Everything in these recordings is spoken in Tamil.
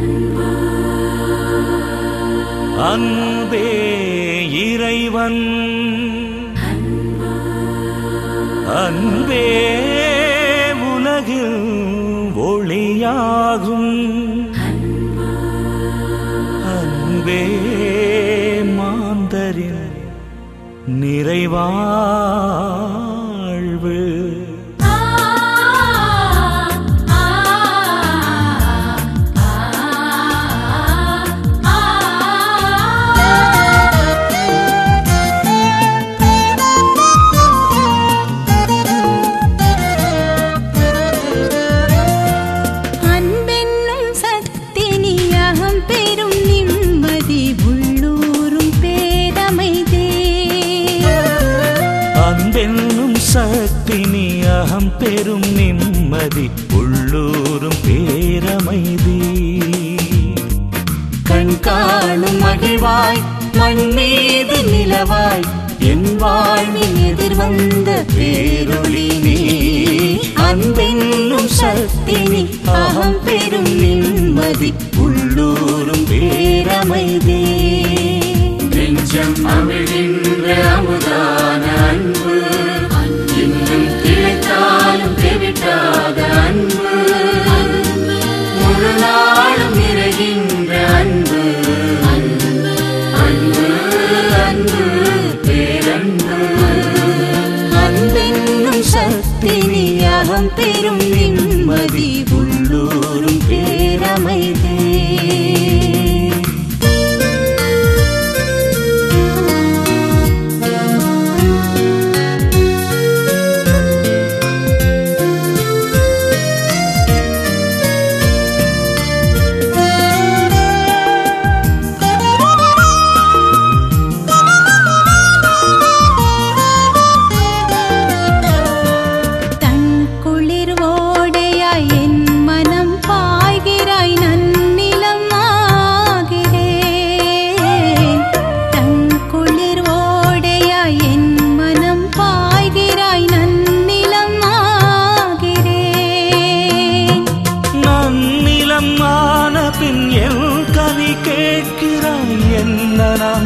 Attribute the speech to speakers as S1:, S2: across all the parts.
S1: அன்பே இறைவன் அன்பே உலகில் ஒளியாகும் அன்பே மாந்தரின் நிறைவாழ்வு
S2: அன்பென்னும் சத்தினியகம் பெரும் நிம்மதி உள்ளூரும் பேதமைதே
S1: அன்பென்னும் சக்தினி அகம் பெரும் நிம்மதி உள்ளூரும் பேரமைதி கண் காணும் மகிழ்வாய் மண் மீது நிலவாய் என் வாழ்வின் எதிர்வந்த பேரொளி நீ அன்பென்னும் சக்தினி அகம் பெரும் நிம்மதி உள்ளூரும் பேரமைதி
S3: நெஞ்சம் அமிழ்கின்ற அமுதான அன்பு இன்னும் கிடைத்தாலும் தெவிட்டாத அன்பு முழு நாளும் நிறைகின்ற அன்பு அன்பு அன்பு பேரன்பு
S2: அன்பென்னும் சத்தினியகம் பெரும் நிம்மதி உள்ளூரும் பேரமைதே தன் குளிர் ஓடையாய் என் மனம் பாய்கிறாய் நன்னிலம் ஆகிறேன் தன் குளிர் ஓடையாய் என் மனம் பாய்கிறாய் நன்னிலம் ஆகிறேன்
S1: நன்னிலம் ஆன பின் என் கவி கேட்கிறாய் என்ன நான்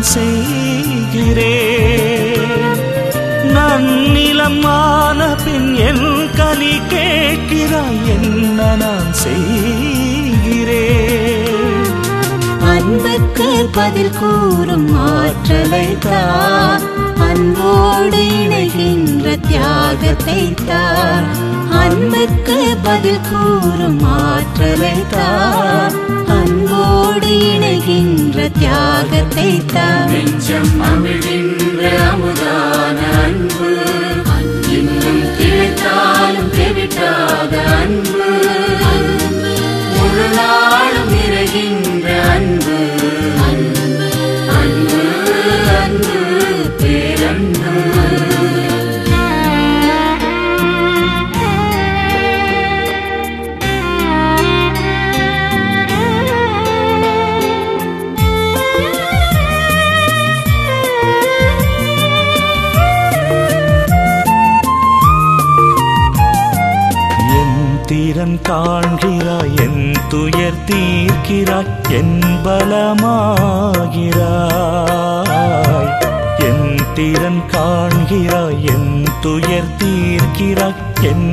S1: செய்கிறேன் நன்னிலம் ஆன பின் என் கனி கேட்கிறாய் என்ன நான் செய்கிறேன்
S2: அன்புக்கு பதில் கூறும் ஆற்றலை தார் அன்போடு இணைகின்ற தியாகத்தை தார் அன்புக்கு பதில் கூறும் ஆற்றலை தார் அன்போடு இணைகின்ற தியாகத்தை தார்
S3: நெஞ்சம் அமிழ்கின்ற அமுதான அன்பு இன்னும் கிடைத்தாலும் தெவிட்டாத அன்பு முழு நாளும் நிறைகின்ற அன்பு அன்பு அன்பு பேரன்பு
S1: என் திறன் காண்கிறாய் என் துயர் தீர்க்கிறாய் என் பலமாகிறாய் என் திறன் காண்கிறாய் என் துயர் தீர்க்கிறாய் என்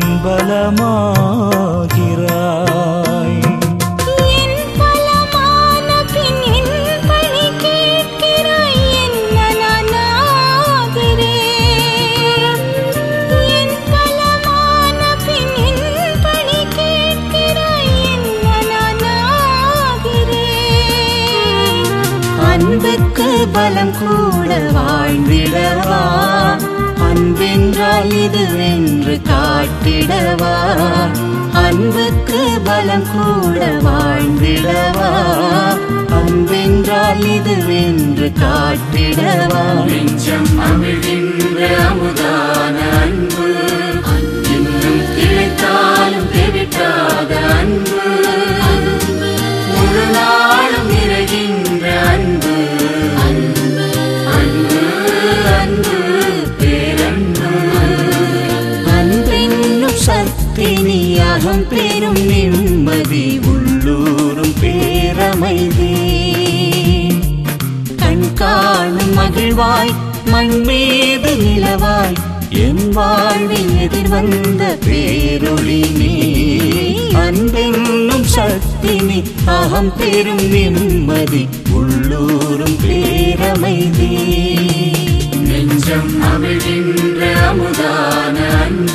S1: பலமாகிறாய்
S2: என் பலமான பின் என் பணி கேட்கிறாய் என்ன நான் ஆகிறேன் என் பலமான பின் என் பணி கேட்கிறாய் என்ன நான் ஆகிறேன் அன்புக்கு பலம் கூட வாழ்ந்திடவா அன்பென்றால் இதுவென்று காட்டிடவா அன்புக்கு பலம் கூட வாழ்ந்திடவா அன்பென்றால் இதுவென்று காட்டிடவா
S3: நெஞ்சம் அமிழ்கின்ற அமுதான அன்பு இன்னும் கிடைத்தாலும் தெவிட்டாத அன்பு முழு நாளும் நிறைகின்ற அன்பு அன்பு அன்பு பேரன்பு
S2: அன்பென்னும் சத்தினியாகம் பெரும் நிம்மதி உள்ளூரும் பேர மகிழ்வாய் மண் மீது நிலவாய் என் வாழ்வில் எதிர் வந்த பேரொளி நீ அன்பென்னும் சக்தி நீ அகம் பெரும் நிம்மதி உள்ளூரும் பேரமைதி
S3: நெஞ்சம் அமிழ்கின்ற அமுதான அன்பு